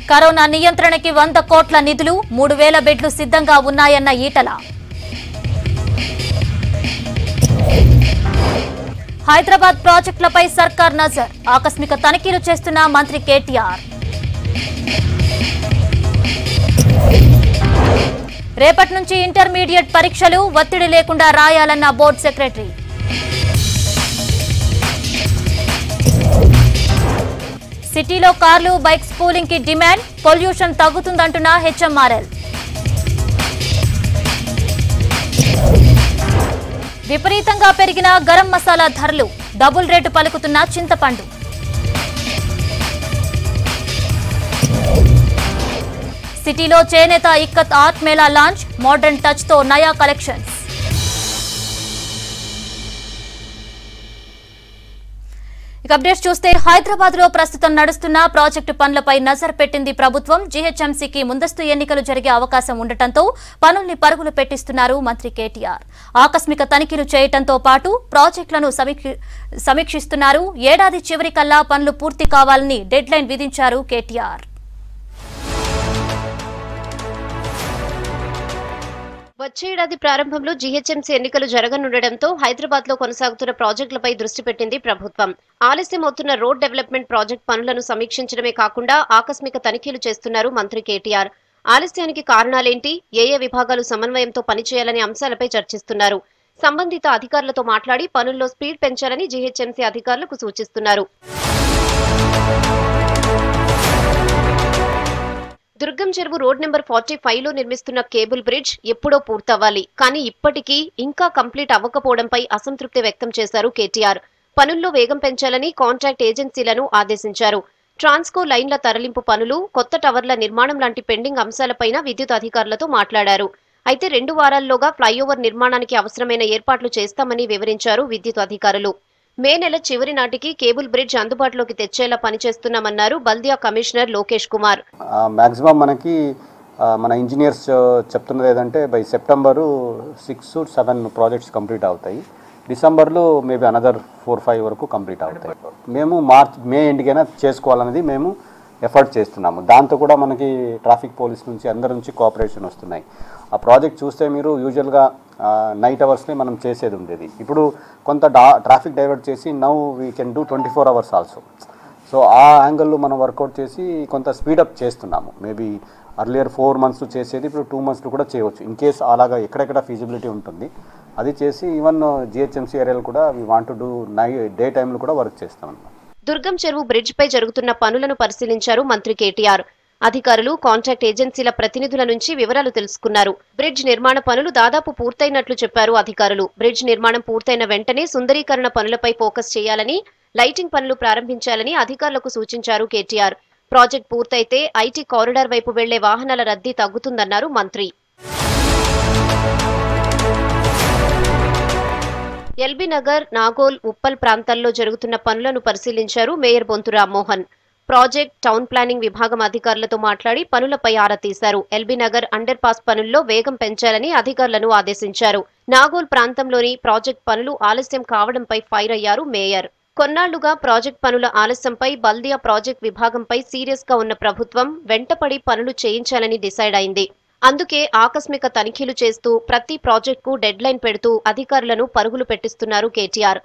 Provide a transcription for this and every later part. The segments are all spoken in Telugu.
కరోనా నియంత్రణకి వంద కోట్ల నిధులు మూడు వేల బెడ్లు సిద్ధంగా ఉన్నాయన్న ఈటల హైదరాబాద్ ప్రాజెక్టులపై సర్కార్ నజర్ ఆకస్మిక తనిఖీలు చేస్తున్న మంత్రి కేటీఆర్ రేపటి నుంచి ఇంటర్మీడియట్ పరీక్షలు ఒత్తిడి లేకుండా రాయాలన్న బోర్డు సెక్రటరీ సిటీలో కార్లు బైక్ స్కూలింగ్ కి డిమాండ్ పొల్యూషన్ తగ్గుతుందంటున్న హెచ్ఎంఆర్ఎల్ విపరీతంగా పెరిగిన గరం మసాలా ధరలు డబుల్ రేటు పలుకుతున్న చింతపండు సిటీలో చేనేత ikat art mela launch modern touch తో నయా కలెక్షన్స్ ఇక అప్డేట్స్ చూస్తే హైదరాబాద్ లో ప్రస్తుతం నడుస్తున్న ప్రాజెక్టు పనులపై నజర్ పెట్టింది ప్రభుత్వం జీహెచ్ఎంసీకి ముందస్తు ఎన్నికలు జరిగే అవకాశం ఉండటంతో పనుల్ని పరుగులు పెట్టిస్తున్నారు మంత్రి కేటీఆర్ ఆకస్మిక తనిఖీలు చేయటంతో పాటు ప్రాజెక్టులను సమీక్ష- సమీక్షిస్తున్నారు ఏడాది చివరికల్లా పనులు పూర్తి కావాలని డెడ్ లైన్ విధించారు కేటీఆర్ వచ్చే ఏడాది ప్రారంభంలో జీహెచ్ఎంసీ ఎన్నికలు జరగనుండటంతో హైదరాబాద్ లో కొనసాగుతున్న ప్రాజెక్టులపై దృష్టి పెట్టింది ప్రభుత్వం ఆలస్యం అవుతున్న రోడ్ డెవలప్మెంట్ ప్రాజెక్ట్ పనులను సమీక్షించడమే కాకుండా ఆకస్మిక తనిఖీలు చేస్తున్నారు మంత్రి కేటీఆర్ ఆలస్యానికి కారణాలేంటి ఏ ఏ విభాగాలు సమన్వయంతో పనిచేయాలనే అంశాలపై చర్చిస్తున్నారు సంబంధిత అధికారులతో మాట్లాడి పనుల్లో స్పీడ్ పెంచాలని జీహెచ్ఎంసీ అధికారులకు సూచిస్తున్నారు దుర్గం చెరువు రోడ్ నెంబర్ ఫార్టీ ఫైవ్ లో నిర్మిస్తున్న కేబుల్ బ్రిడ్జ్ ఎప్పుడో పూర్తవ్వాలి కానీ ఇప్పటికీ ఇంకా కంప్లీట్ అవ్వకపోవడంపై అసంతృప్తి వ్యక్తం చేశారు కేటీఆర్ పనుల్లో వేగం పెంచాలని కాంట్రాక్ట్ ఏజెన్సీలను ఆదేశించారు ట్రాన్స్కో లైన్ల తరలింపు పనులు కొత్త టవర్ల నిర్మాణం లాంటి పెండింగ్ అంశాలపైన విద్యుత్ అధికారులతో మాట్లాడారు అయితే రెండు వారాల్లోగా ఫ్లైఓవర్ నిర్మాణానికి అవసరమైన ఏర్పాట్లు చేస్తామని వివరించారు విద్యుత్ అధికారులు మే నెల చివరి నాటికి కేబుల్ బ్రిడ్జ్ అందుబాటులోకి తెచ్చేలా పనిచేస్తున్నామన్నారు బల్దియా కమిషనర్ లోకేష్ కుమార్ మ్యాక్సిమం మనకి ఆ, మన ఇంజనీర్స్ చెప్తున్నది ఏదంటే by September six seven projects complete అవుతాయి డిసెంబర్లో మేబీ అనదర్ ఫోర్ ఫైవ్ వరకు కంప్లీట్ అవుతాయి మేము మార్చ్ మే ఎండ్కైనా చేసుకోవాలనేది మేము ఎఫర్ట్ చేస్తున్నాము దాంతో కూడా మనకి ట్రాఫిక్ పోలీస్ నుంచి అందరి నుంచి కోఆపరేషన్ వస్తున్నాయి ఆ ప్రాజెక్ట్ చూస్తే మీరు యూజువల్గా నైట్ అవర్స్నే మనం చేసేది ఉండేది ఇప్పుడు కొంత డా ట్రాఫిక్ డైవర్ట్ చేసి now we can do twenty four hours also so ఆ యాంగిల్లో మనం వర్కౌట్ చేసి కొంత స్పీడప్ చేస్తున్నాము మేబీ అర్లియర్ ఫోర్ మంత్స్ చేసేది ఇప్పుడు టూ మంత్స్లో కూడా చేయవచ్చు ఇన్ కేస్ అలాగా ఎక్కడెక్కడ ఫీజిబిలిటీ ఉంటుంది అది చేసి ఈవెన్ జిహెచ్ఎంసీ ఏరియాలో కూడా we want to night day టైంలో కూడా వర్క్ చేస్తాం అన్నమాట దుర్గం చెరువు బ్రిడ్జ్ పై జరుగుతున్న పనులను పరిశీలించారు మంత్రి కేటీఆర్ అధికారులు కాంట్రాక్ట్ ఏజెన్సీల ప్రతినిధుల నుంచి వివరాలు తెలుసుకున్నారు బ్రిడ్జ్ నిర్మాణ పనులు దాదాపు పూర్తయినట్లు చెప్పారు అధికారులు బ్రిడ్జ్ నిర్మాణం పూర్తయిన వెంటనే సుందరీకరణ పనులపై ఫోకస్ చేయాలని లైటింగ్ పనులు ప్రారంభించాలని అధికారులకు సూచించారు కేటీఆర్ ప్రాజెక్ట్ పూర్తయితే ఐటీ కారిడార్ వైపు వెళ్లే వాహనాల రద్దీ తగ్గుతుందన్నారు మంత్రి ఎల్బీ నగర్ నాగోల్ ఉప్పల్ ప్రాంతాల్లో జరుగుతున్న పనులను పరిశీలించారు mayor Bonthu Rammohan project town planning విభాగం అధికారులతో మాట్లాడి పనులపై ఆరా తీశారు ఎల్బీ నగర్ అండర్ పాస్ పనుల్లో వేగం పెంచాలని అధికారులను ఆదేశించారు నాగోల్ ప్రాంతంలోని ప్రాజెక్ట్ పనులు ఆలస్యం కావడంపై ఫైర్ అయ్యారు మేయర్ కొన్నాళ్లుగా ప్రాజెక్ట్ పనుల ఆలస్యంపై బల్దియా ప్రాజెక్ట్ విభాగంపై సీరియస్ గా ఉన్న ప్రభుత్వం వెంటపడి పనులు చేయించాలని డిసైడ్ అయింది అందుకే ఆకస్మిక తనిఖీలు చేస్తూ ప్రతి ప్రాజెక్టుకు డెడ్ లైన్ పెడుతూ అధికారులను పరుగులు పెట్టిస్తున్నారు కేటీఆర్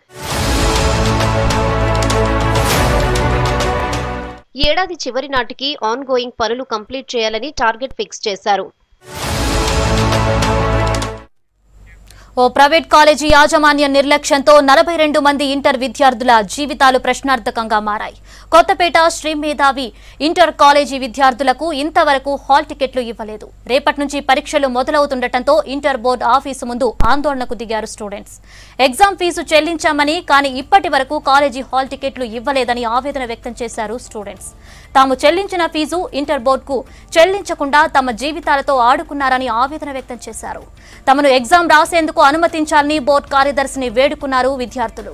ఏడాది చివరి నాటికి ఆన్ గోయింగ్ పనులు కంప్లీట్ చేయాలని టార్గెట్ ఫిక్స్ చేశారు ఓ ప్రైవేట్ కాలేజీ యాజమాన్య నిర్లక్ష్యంతో నలభై రెండు మంది ఇంటర్ విద్యార్థుల జీవితాలు ప్రశ్నార్థకంగా మారాయి కొత్తపేట శ్రీ మేధావి ఇంటర్ కాలేజీ విద్యార్థులకు ఇంతవరకు హాల్ టికెట్లు ఇవ్వలేదు రేపటి నుంచి పరీక్షలు మొదలవుతుండటంతో ఇంటర్ బోర్డు ఆఫీసు ముందు ఆందోళనకు దిగారు స్టూడెంట్స్ ఎగ్జామ్ ఫీజు చెల్లించామని కానీ ఇప్పటి వరకు కాలేజీ హాల్ టికెట్లు ఇవ్వలేదని ఆవేదన వ్యక్తం చేశారు స్టూడెంట్స్ తాము చెల్లించిన ఫీజు ఇంటర్ బోర్డుకు చెల్లించకుండా తమ జీవితాలతో ఆడుకున్నారని ఆవేదన వ్యక్తం చేశారు తమను ఎగ్జామ్ రాసేందుకు అనుమతించాలని బోర్డు కార్యదర్శిని వేడుకున్నారు విద్యార్థులు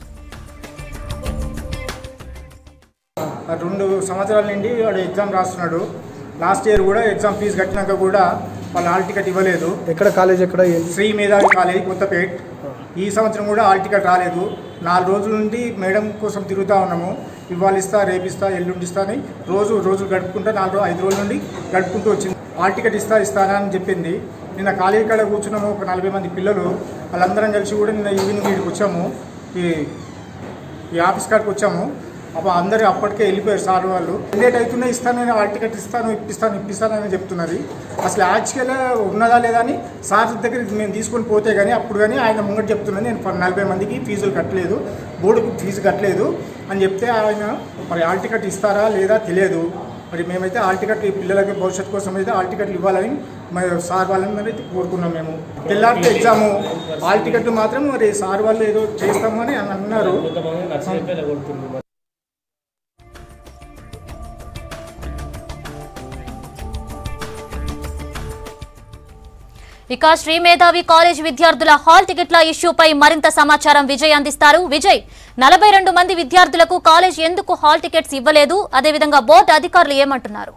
రెండు సంవత్సరాల నుండి వాడు ఎగ్జామ్ రాస్తున్నాడు లాస్ట్ ఇయర్ కూడా ఎగ్జామ్ ఫీజు కట్టినాక కూడా వాళ్ళు హాల్ టికెట్ ఇవ్వలేదు ఎక్కడ కాలేజ్ ఎక్కడ ఏంటి శ్రీ మేధావి కాలేజ్ కొత్తపేట్ ఈ సంవత్సరం కూడా హాల్ టికెట్ రాలేదు నాలుగు రోజుల నుండి మేడం కోసం తిరుగుతూ ఉన్నాము ఇవాళ ఇస్తా రేపు ఇస్తా ఎల్లుండి ఇస్తా అని రోజు రోజు గడుపుకుంటా నాలుగు రోజు ఐదు రోజుల నుండి గడుపుకుంటూ వచ్చింది హాల్ టికెట్ ఇస్తా ఇస్తానా అని చెప్పింది నిన్న కాలేజీ కాడ కూర్చున్నాము ఒక నలభై మంది పిల్లలు వాళ్ళందరం కలిసి కూడా నిన్న ఈవినింగ్ ఇక్కడికి వచ్చాము ఈ ఈ ఆఫీస్ కాడికి వచ్చాము అప్పుడు అందరూ అప్పటికే వెళ్ళిపోయారు సార్ వాళ్ళు లేట్ అవుతున్నా ఇస్తాను నేను వాళ్ళ టికెట్ ఇస్తాను ఇప్పిస్తాను ఇప్పిస్తాను అని చెప్తున్నది అసలు యాక్చువల్గా ఉన్నదా లేదా అని సార్ దగ్గర మేము తీసుకొని పోతే కానీ అప్పుడు కానీ ఆయన ముంగట చెప్తున్నాను నేను ప- నలభై మందికి ఫీజులు కట్టలేదు బోర్డుకు ఫీజు కట్టలేదు అని చెప్తే ఆయన మరి హాల్ టికెట్ ఇస్తారా లేదా తెలియదు మరి మేమైతే హాల్ టికెట్ ఈ పిల్లలకి భవిష్యత్తు కోసం అయితే హాల్ టికెట్లు ఇవ్వాలని మరి సార్ వాళ్ళని మరి అయితే కోరుకున్నాం మేము తెల్లారితే ఎగ్జాము హాల్ టికెట్ మాత్రం మరి సార్ వాళ్ళు ఏదో చేస్తాము అని అన్నారు ఇక శ్రీ మేధావి కాలేజ్ విద్యార్థుల హాల్ టికెట్ల ఇష్యూపై మరింత సమాచారం విజయ్ అందిస్తారు విజయ్ నలభై రెండు మంది విద్యార్థులకు కాలేజ్ ఎందుకు హాల్ టికెట్స్ ఇవ్వలేదు అదేవిధంగా బోర్డు అధికారులు ఏమంటున్నారు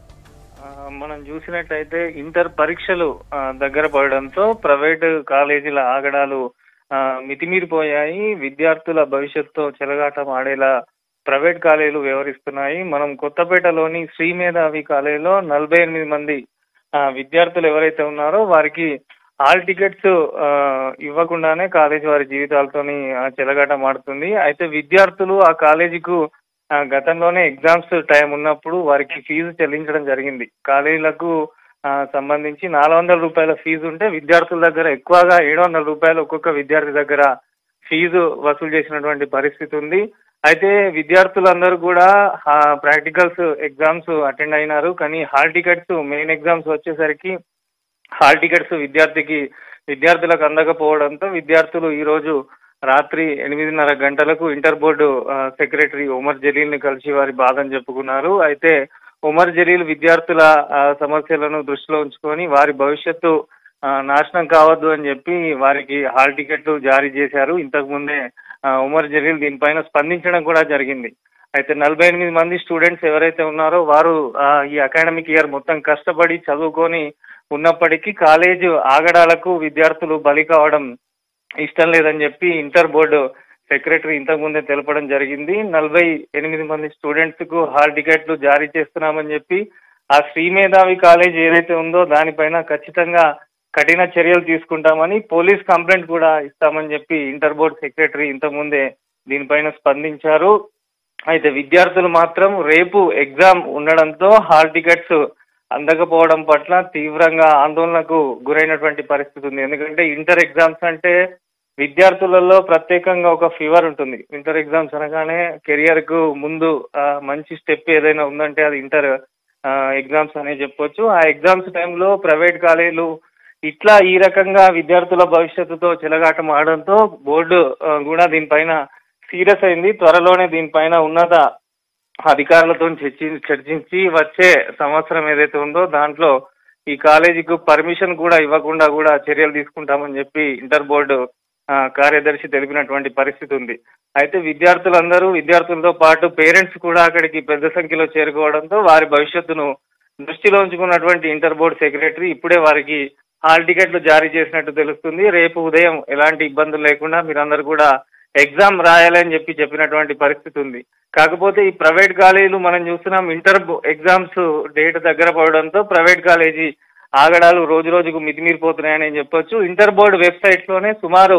ఆ, మనం చూసినట్లయితే ఇంటర్ పరీక్షలు ఆ, దగ్గర పడడంతో ప్రైవేట్ కాలేజీల ఆగడాలు ఆ, మితిమీరిపోయాయి విద్యార్థుల భవిష్యత్తుతో చెలగాటం ఆడేలా ప్రైవేట్ కాలేజీలు వ్యవహరిస్తున్నాయి మనం కొత్తపేటలోని శ్రీ మేధావి కాలేజీలో నలభై ఎనిమిది మంది ఆ, విద్యార్థులు ఎవరైతే ఉన్నారో వారికి హాల్ టికెట్స్ ఆ, ఇవ్వకుండానే కాలేజీ వారి జీవితాలతోని ఆ, చెలగాటం ఆడుతుంది అయితే విద్యార్థులు ఆ కాలేజీకు ఆ, గతంలోనే ఎగ్జామ్స్ టైం ఉన్నప్పుడు వారికి ఫీజు చెల్లించడం జరిగింది కాలేజీలకు ఆ, సంబంధించి నాలుగు వందల రూపాయల ఫీజు ఉంటే విద్యార్థుల దగ్గర ఎక్కువగా ఏడు వందల రూపాయలు ఒక్కొక్క విద్యార్థి దగ్గర ఫీజు వసూలు చేసినటువంటి పరిస్థితి ఉంది అయితే విద్యార్థులందరూ కూడా ప్రాక్టికల్స్ ఎగ్జామ్స్ అటెండ్ అయినారు కానీ హాల్ టికెట్స్ మెయిన్ ఎగ్జామ్స్ వచ్చేసరికి హాల్ టికెట్స్ విద్యార్థికి విద్యార్థులకు అందకపోవడంతో విద్యార్థులు ఈ రోజు రాత్రి ఎనిమిదిన్నర గంటలకు ఇంటర్ బోర్డు ఆ, సెక్రటరీ ఉమర్ జలీల్ ని కలిసి వారి బాధను చెప్పుకున్నారు అయితే ఉమర్ జలీల్ విద్యార్థుల ఆ, సమస్యలను దృష్టిలో ఉంచుకొని వారి భవిష్యత్తు ఆ, నాశనం కావద్దు అని చెప్పి వారికి హాల్ టికెట్లు జారీ చేశారు ఇంతకు ముందే ఆ, ఉమర్ జలీల్ దీనిపైన స్పందించడం కూడా జరిగింది అయితే నలభై ఎనిమిది మంది స్టూడెంట్స్ ఎవరైతే ఉన్నారో వారు ఆ, ఈ అకాడమిక్ ఇయర్ మొత్తం కష్టపడి చదువుకొని ఉన్నప్పటికీ కాలేజ్ ఆగడాలకు విద్యార్థులు బలి కావడం ఇష్టం లేదని చెప్పి ఇంటర్ బోర్డు సెక్రటరీ ఇంతకుముందే తెలపడం జరిగింది నలభై ఎనిమిది మంది స్టూడెంట్స్ కు హాల్ టికెట్లు జారీ చేస్తున్నామని చెప్పి ఆ శ్రీ మేధావి కాలేజ్ ఏదైతే ఉందో దానిపైన ఖచ్చితంగా కఠిన చర్యలు తీసుకుంటామని పోలీస్ కంప్లైంట్ కూడా ఇస్తామని చెప్పి ఇంటర్ బోర్డు సెక్రటరీ ఇంతకుముందే దీనిపైన స్పందించారు అయితే విద్యార్థులు మాత్రం రేపు ఎగ్జామ్ ఉండడంతో హాల్ టికెట్స్ అందకపోవడం పట్ల తీవ్రంగా ఆందోళనకు గురైనటువంటి పరిస్థితి ఉంది ఎందుకంటే ఇంటర్ ఎగ్జామ్స్ అంటే విద్యార్థులలో ప్రత్యేకంగా ఒక ఫీవర్ ఉంటుంది ఇంటర్ ఎగ్జామ్స్ అనగానే కెరియర్ కు ముందు ఆ, మంచి స్టెప్ ఏదైనా ఉందంటే అది ఇంటర్ ఎగ్జామ్స్ అనే చెప్పొచ్చు ఆ ఎగ్జామ్స్ టైంలో ప్రైవేట్ కాలేజీలు ఇట్లా ఈ రకంగా విద్యార్థుల భవిష్యత్తుతో చెలగాటం ఆడడంతో బోర్డు ఆ, కూడా దీనిపైన సీరియస్ అయింది త్వరలోనే దీనిపైన ఉన్నత అధికారులతో చర్చి చర్చించి వచ్చే సంవత్సరం ఏదైతే ఉందో దాంట్లో ఈ కాలేజీకు పర్మిషన్ కూడా ఇవ్వకుండా కూడా చర్యలు తీసుకుంటామని చెప్పి ఇంటర్ బోర్డు ఆ, కార్యదర్శి తెలిపినటువంటి పరిస్థితి ఉంది అయితే విద్యార్థులందరూ విద్యార్థులతో పాటు పేరెంట్స్ కూడా అక్కడికి పెద్ద సంఖ్యలో చేరుకోవడంతో వారి భవిష్యత్తును దృష్టిలో ఉంచుకున్నటువంటి ఇంటర్ బోర్డు సెక్రటరీ ఇప్పుడే వారికి హాల్ టికెట్లు జారీ చేసినట్టు తెలుస్తుంది రేపు ఉదయం ఎలాంటి ఇబ్బందులు లేకుండా మీరందరూ కూడా ఎగ్జామ్ రాయాలని చెప్పి చెప్పినటువంటి పరిస్థితి ఉంది కాకపోతే ఈ ప్రైవేట్ కాలేజీలు మనం చూస్తున్నాం ఇంటర్ ఎగ్జామ్స్ డేట్ దగ్గర పడడంతో ప్రైవేట్ కాలేజీ ఆగడాలు రోజు రోజుకు మితిమీరిపోతున్నాయని చెప్పొచ్చు ఇంటర్ బోర్డు వెబ్సైట్ లోనే సుమారు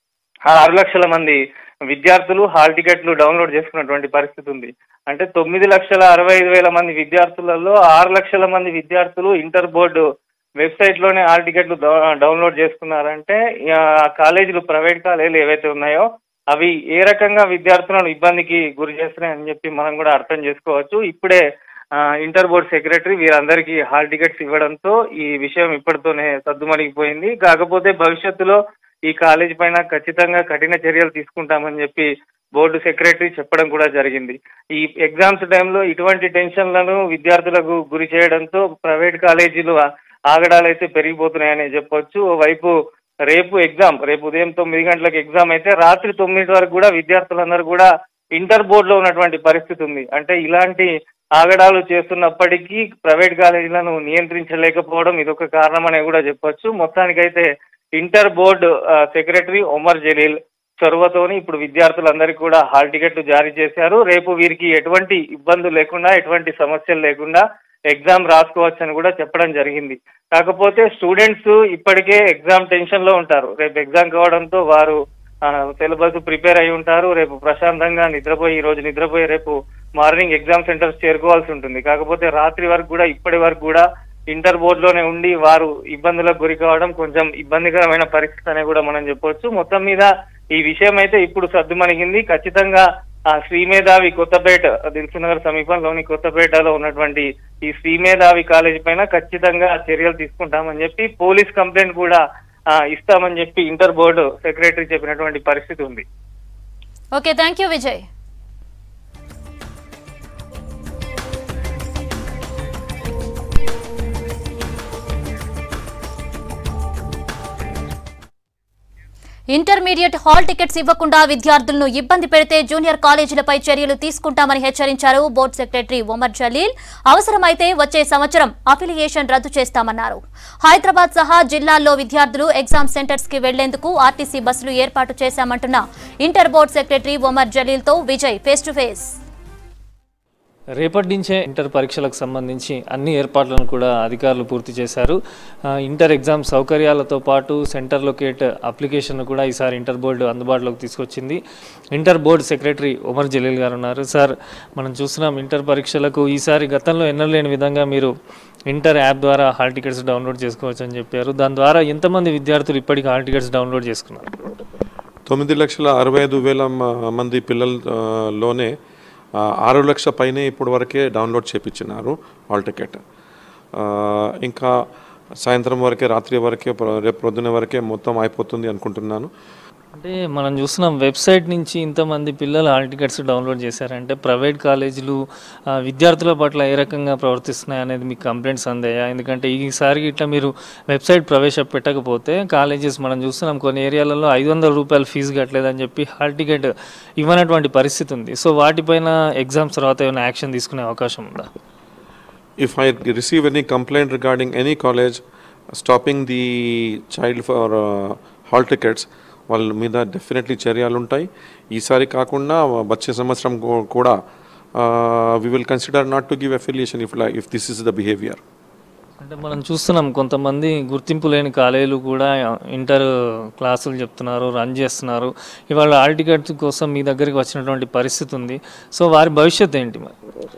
ఆరు లక్షల మంది విద్యార్థులు హాల్ టికెట్లు డౌన్లోడ్ చేసుకున్నటువంటి పరిస్థితి ఉంది అంటే తొమ్మిది లక్షల అరవై ఐదు వేల మంది విద్యార్థులలో ఆరు లక్షల మంది విద్యార్థులు ఇంటర్ బోర్డు వెబ్సైట్ లోనే హాల్ టికెట్లు డౌ- డౌన్లోడ్ చేసుకున్నారంటే ఆ కాలేజీలు ప్రైవేట్ కాలేజీలు ఏవైతే ఉన్నాయో అవి ఏ రకంగా విద్యార్థులను ఇబ్బందికి గురి చేస్తున్నాయని చెప్పి మనం కూడా అర్థం చేసుకోవచ్చు ఇప్పుడే ఆ, ఇంటర్ బోర్డ్ సెక్రటరీ వీరందరికీ హాల్ టికెట్స్ ఇవ్వడంతో ఈ విషయం ఇప్పటితోనే సద్దుమణిగిపోయింది కాకపోతే భవిష్యత్తులో ఈ కాలేజీ పైన ఖచ్చితంగా కఠిన చర్యలు తీసుకుంటామని చెప్పి బోర్డు సెక్రటరీ చెప్పడం కూడా జరిగింది ఈ ఎగ్జామ్స్ టైంలో ఇటువంటి టెన్షన్లను విద్యార్థులకు గురి చేయడంతో ప్రైవేట్ కాలేజీలు ఆ- ఆగడాలైతే పెరిగిపోతున్నాయని చెప్పొచ్చు ఓవైపు రేపు ఎగ్జామ్ రేపు ఉదయం తొమ్మిది గంటలకు ఎగ్జామ్ అయితే రాత్రి తొమ్మిది వరకు కూడా విద్యార్థులందరూ కూడా ఇంటర్ బోర్డులో ఉన్నటువంటి పరిస్థితి ఉంది అంటే ఇలాంటి ఆగడాలు చేస్తున్నప్పటికీ ప్రైవేట్ కాలేజీలను నియంత్రించలేకపోవడం ఇదొక కారణం అనే కూడా చెప్పొచ్చు మొత్తానికైతే ఇంటర్ బోర్డు ఆ, సెక్రటరీ ఒమర్ జలీల్ చొరవతోని ఇప్పుడు విద్యార్థులందరికీ కూడా హాల్ టికెట్లు జారీ చేశారు రేపు వీరికి ఎటువంటి ఇబ్బందులు లేకుండా ఎటువంటి సమస్యలు లేకుండా ఎగ్జామ్ రాసుకోవచ్చని కూడా చెప్పడం జరిగింది కాకపోతే స్టూడెంట్స్ ఇప్పటికే ఎగ్జామ్ టెన్షన్ లో ఉంటారు రేపు ఎగ్జామ్ కావడంతో వారు సిలబస్ ప్రిపేర్ అయి ఉంటారు రేపు ప్రశాంతంగా నిద్రపోయి ఈ రోజు నిద్రపోయి రేపు మార్నింగ్ ఎగ్జామ్ సెంటర్స్ చేరుకోవాల్సి ఉంటుంది కాకపోతే రాత్రి వరకు కూడా ఇప్పటి వరకు కూడా ఇంటర్ బోర్డులోనే ఉండి వారు ఇబ్బందులకు గురి కావడం కొంచెం ఇబ్బందికరమైన పరిస్థితి అనే కూడా మనం చెప్పొచ్చు మొత్తం మీద ఈ విషయం అయితే ఇప్పుడు సర్దుమణిగింది ఖచ్చితంగా ఆ శ్రీమేధావి కొత్తపేట దిల్సునగర్ సమీపంలోని కొత్తపేటలో ఉన్నటువంటి ఈ శ్రీమేధావి కాలేజీ పైన ఖచ్చితంగా చర్యలు తీసుకుంటామని చెప్పి పోలీస్ కంప్లైంట్ కూడా ఆ, ఇస్తామని చెప్పి ఇంటర్ బోర్డు సెక్రటరీ చెప్పినటువంటి పరిస్థితి ఉంది okay thank you Vijay intermediate hall tickets ఇవ్వకుండా విద్యార్థులను ఇబ్బంది పెడితే జూనియర్ కాలేజీలపై చర్యలు తీసుకుంటామని హెచ్చరించారు బోర్డు సెక్రటరీ ఒమర్ జలీల్ అవసరమైతే వచ్చే సంవత్సరం అఫిలియేషన్ రద్దు చేస్తామన్నారు హైదరాబాద్ సహా జిల్లాల్లో విద్యార్థులు ఎగ్జామ్ సెంటర్స్ కి వెళ్లేందుకు ఆర్టీసీ బస్సులు ఏర్పాటు చేశామంటున్న inter board secretary Omar Jaleel తో విజయ్ ఫేస్ టు ఫేస్ రేపటి నుంచే ఇంటర్ పరీక్షలకు సంబంధించి అన్ని ఏర్పాట్లను కూడా అధికారులు పూర్తి చేశారు ఆ, ఇంటర్ ఎగ్జామ్ సౌకర్యాలతో పాటు సెంటర్ లొకేట్ అప్లికేషన్ కూడా ఈసారి ఇంటర్ బోర్డు అందుబాటులోకి తీసుకొచ్చింది inter board secretary Umar Jaleel garu ఉన్నారు సార్ మనం చూస్తున్నాం ఇంటర్ పరీక్షలకు ఈసారి గతంలో ఎన్నలేని విధంగా మీరు ఇంటర్ యాప్ ద్వారా హాల్ టికెట్స్ డౌన్లోడ్ చేసుకోవచ్చు అని చెప్పారు దాని ద్వారా ఎంతమంది విద్యార్థులు ఇప్పటికి హాల్ టికెట్స్ డౌన్లోడ్ చేసుకున్నారు తొమ్మిది లక్షల అరవై ఐదు వేల మ- మంది పిల్లల్లోనే ఆ, ఆరు లక్షల పైనే ఇప్పుడు వరకే డౌన్లోడ్ చేపించినారు హాల్ టికెట్ ఆ, ఇంకా సాయంత్రం వరకే రాత్రి వరకే ప్ర- రేపు పొద్దున వరకే మొత్తం అయిపోతుంది అనుకుంటున్నాను అంటే మనం చూస్తున్నాం వెబ్సైట్ నుంచి ఇంతమంది పిల్లలు హాల్ టికెట్స్ డౌన్లోడ్ చేశారంటే ప్రైవేట్ కాలేజీలు ఆ, విద్యార్థుల పట్ల ఏ రకంగా ప్రవర్తిస్తున్నాయి అనేది మీకు కంప్లైంట్స్ అందాయా ఎందుకంటే ఈసారి ఇట్లా మీరు వెబ్సైట్ ప్రవేశపెట్టకపోతే కాలేజెస్ మనం చూస్తున్నాం కొన్ని ఏరియాలలో ఐదు వందల రూపాయలు ఫీజు కట్టలేదని చెప్పి హాల్ టికెట్ ఇవ్వనటువంటి పరిస్థితి ఉంది సో వాటిపైన ఎగ్జామ్స్ తర్వాత ఏమైనా యాక్షన్ తీసుకునే అవకాశం ఉందా if I receive any complaint regarding any college stopping the child for uh, hall tickets వాళ్ళ మీద డెఫినెట్లీ చర్యలు ఉంటాయి ఈసారి కాకుండా వచ్చే సంవత్సరం కూ- కూడా we will consider not to give affiliation if if this is the behaviour అంటే మనం చూస్తున్నాం కొంతమంది గుర్తింపు లేని కాలేజీలు కూడా ఇంటర్ క్లాసులు చెప్తున్నారు రన్ చేస్తున్నారు ఇవాళ హాల్ టికెట్ కోసం మీ దగ్గరికి వచ్చినటువంటి పరిస్థితి ఉంది సో వారి భవిష్యత్తు ఏంటి మరి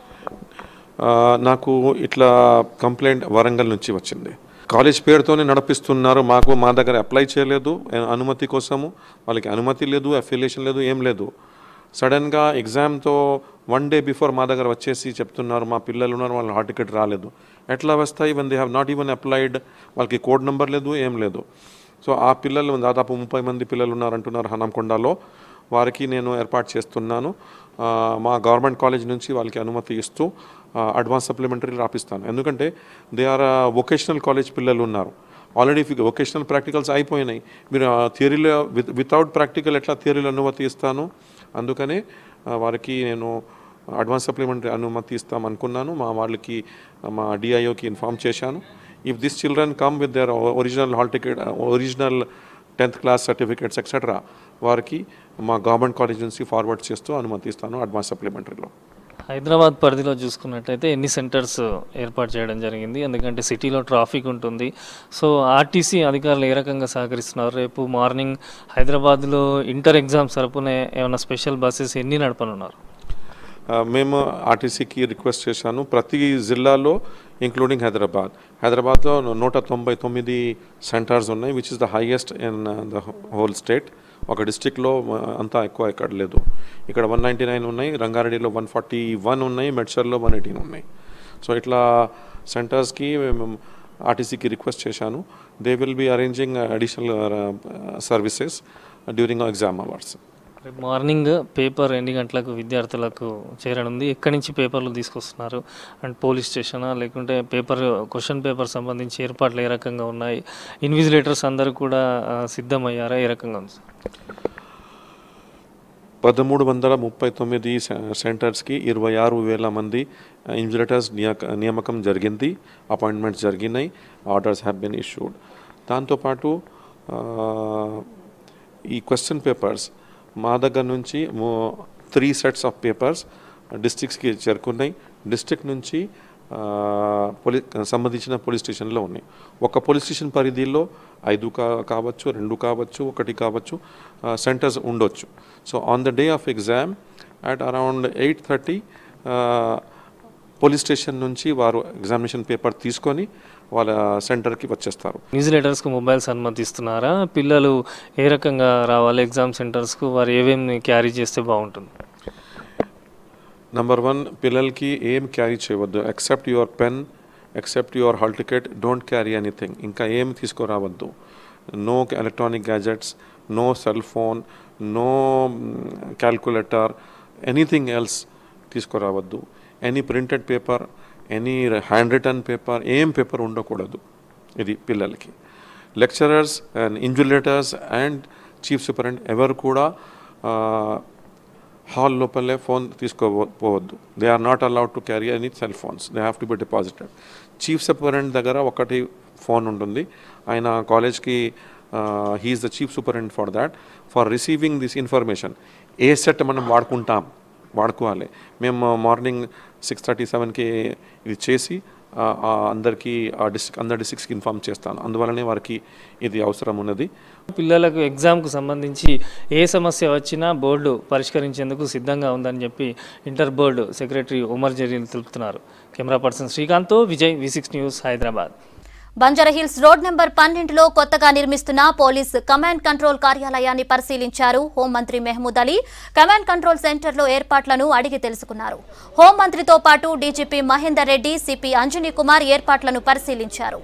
ఆ, నాకు ఇట్లా కంప్లైంట్ వరంగల్ నుంచి వచ్చింది కాలేజ్ పేరుతోనే నడిపిస్తున్నారు మాకు మా దగ్గర అప్లై చేయలేదు ఏ- అనుమతి కోసము వాళ్ళకి అనుమతి లేదు అఫిలియేషన్ లేదు ఏం లేదు సడన్గా ఎగ్జామ్తో వన్ డే బిఫోర్ మా దగ్గర వచ్చేసి చెప్తున్నారు మా పిల్లలు ఉన్నారు వాళ్ళ హాల్ టికెట్ రాలేదు ఎట్లా వస్తాయి one they have not even applied వాళ్ళకి కోడ్ నెంబర్ లేదు ఏం లేదు సో ఆ పిల్లలు దాదాపు ముప్పై మంది పిల్లలు ఉన్నారంటున్నారు హనంకొండలో వారికి నేను ఏర్పాటు చేస్తున్నాను ఆ, మా గవర్నమెంట్ కాలేజ్ నుంచి వాళ్ళకి అనుమతి ఇస్తూ అడ్వాన్స్ సప్లిమెంటరీ రాపిస్తాను ఎందుకంటే దే ఆర్ వొకేషనల్ కాలేజ్ పిల్లలు ఉన్నారు ఆల్రెడీ వొకేషనల్ ప్రాక్టికల్స్ అయిపోయినాయి మీరు థియరీలో విత్ వితౌట్ ప్రాక్టికల్ ఎట్లా థియరీలో అనుమతి ఇస్తాను అందుకనే ఆ, వారికి నేను అడ్వాన్స్ సప్లిమెంటరీ అనుమతి ఇస్తాం అనుకున్నాను మా వాళ్ళకి మా డిఐఓకి ఇన్ఫామ్ చేశాను if this children come with their original hall ticket original tenth class certificates etcetera వారికి మా గవర్నమెంట్ కాలేజ్ నుంచి ఫార్వర్డ్ చేస్తూ అనుమతి ఇస్తాను అడ్వాన్స్ సప్లిమెంటరీలో హైదరాబాద్ పరిధిలో చూసుకున్నట్టయితే ఎన్ని సెంటర్స్ ఏర్పాటు చేయడం జరిగింది ఎందుకంటే సిటీలో ట్రాఫిక్ ఉంటుంది సో ఆర్టీసీ అధికారులు ఏ రకంగా సహకరిస్తున్నారు రేపు మార్నింగ్ హైదరాబాద్లో ఇంటర్ ఎగ్జామ్స్ తరపున ఏమైనా స్పెషల్ బస్సెస్ ఎన్ని నడపనున్నారు ఆ, మేము ఆర్టీసీకి రిక్వెస్ట్ చేశాను ప్రతి జిల్లాలో ఇంక్లూడింగ్ హైదరాబాద్ హైదరాబాద్లో నూట తొంభై తొమ్మిది సెంటర్స్ ఉన్నాయి which is the highest in the whole state ఒక డిస్టిక్లో అంతా ఎక్కువ ఎక్కడ లేదు ఇక్కడ వన్ నైంటీ నైన్ ఉన్నాయి రంగారెడ్డిలో వన్ ఫార్టీ వన్ ఉన్నాయి మెడ్చర్లో వన్ ఎయిటీన్ ఉన్నాయి సో ఇట్లా సెంటర్స్కి ఆర్టీసీకి రిక్వెస్ట్ చేశాను they will be arranging additional services during exam hours రేపు మార్నింగ్ పేపర్ ఎన్ని గంటలకు విద్యార్థులకు చేరనుంది ఎక్కడి నుంచి పేపర్లు తీసుకొస్తున్నారు అండ్ పోలీస్ స్టేషనా లేకుంటే పేపర్ క్వశ్చన్ పేపర్ సంబంధించి ఏర్పాట్లు ఏ రకంగా ఉన్నాయి ఇన్విజిలేటర్స్ అందరూ కూడా ఆ, సిద్ధమయ్యారా ఏ రకంగా ఉంది సార్ పదమూడు వందల ముప్పై తొమ్మిది సె- సెంటర్స్కి ఇరవై ఆరు వేల మంది ఇన్విజిలేటర్స్ నియాక నియామకం జరిగింది అపాయింట్మెంట్స్ జరిగినాయి ఆర్డర్స్ హ్యావ్ బిన్ ఇష్యూడ్ దాంతోపాటు ఆ, ఈ క్వశ్చన్ పేపర్స్ మా దగ్గర నుంచి త్రీ సెట్స్ ఆఫ్ పేపర్స్ డిస్ట్రిక్ట్స్కి చేరుకున్నాయి డిస్ట్రిక్ట్ నుంచి ఆ, పోలీ సంబంధించిన పోలీస్ స్టేషన్లో ఉన్నాయి ఒక పోలీస్ స్టేషన్ పరిధిలో ఐదు కా కావచ్చు రెండు కావచ్చు ఒకటి కావచ్చు సెంటర్స్ ఉండొచ్చు so on the day of exam at around eight thirty police station నుంచి వారు ఎగ్జామినేషన్ పేపర్ తీసుకొని వాళ్ళ సెంటర్కి వచ్చేస్తారు న్యూజిలేటర్స్కు మొబైల్స్ అనుమతిస్తున్నారా పిల్లలు ఏ రకంగా రావాలి ఎగ్జామ్ సెంటర్స్కు వారు ఏమేమి క్యారీ చేస్తే బాగుంటుంది నంబర్ వన్ పిల్లలకి ఏం క్యారీ చేయవద్దు except your pen except your hall ticket don't carry anything ఇంకా ఏం తీసుకురావద్దు no electronic gadgets no cell phone no calculator anything else తీసుకురావద్దు any printed paper any handwritten paper ఏం పేపర్ ఉండకూడదు ఇది పిల్లలకి lecturers and invigilators and chief superintendent ఎవరు కూడా హాల్ లోపలే ఫోన్ తీసుకోపోవద్దు they are not allowed to carry any cell phones they have to be deposited chief superintendent దగ్గర ఒకటి ఫోన్ ఉంటుంది ఆయన కాలేజ్కి he is the chief superintendent for that for receiving this information ఏ సెట్ మనం వాడుకుంటాం వాడుకోవాలి మేము మార్నింగ్ సిక్స్ థర్టీ సెవెన్కి ఇది చేసి ఆ, ఆ అందరికీ ఆ డిస్ట్రిక్ట్ అందరి డిస్ట్రిక్ట్స్కి ఇన్ఫామ్ చేస్తాను అందువల్లనే వారికి ఇది అవసరం ఉన్నది పిల్లలకు ఎగ్జామ్కు సంబంధించి ఏ సమస్య వచ్చినా బోర్డు పరిష్కరించేందుకు సిద్ధంగా ఉందని చెప్పి inter board secretary Umar Jaleel తెలుపుతున్నారు కెమెరా పర్సన్ శ్రీకాంత్తో Vijay V six news Hyderabad Banjara Hills road number పన్నెండులో కొత్తగా నిర్మిస్తున్న పోలీస్ కమాండ్ కంట్రోల్ కార్యాలయాన్ని పరిశీలించారు హోంమంత్రి మెహమూద్ అలీ కమాండ్ కంట్రోల్ సెంటర్లో ఏర్పాట్లను అడిగి తెలుసుకున్నారు హోంమంత్రితో పాటు డీజీపీ మహేందర్ రెడ్డి సిపి అంజనీ కుమార్ ఏర్పాట్లను పరిశీలించారు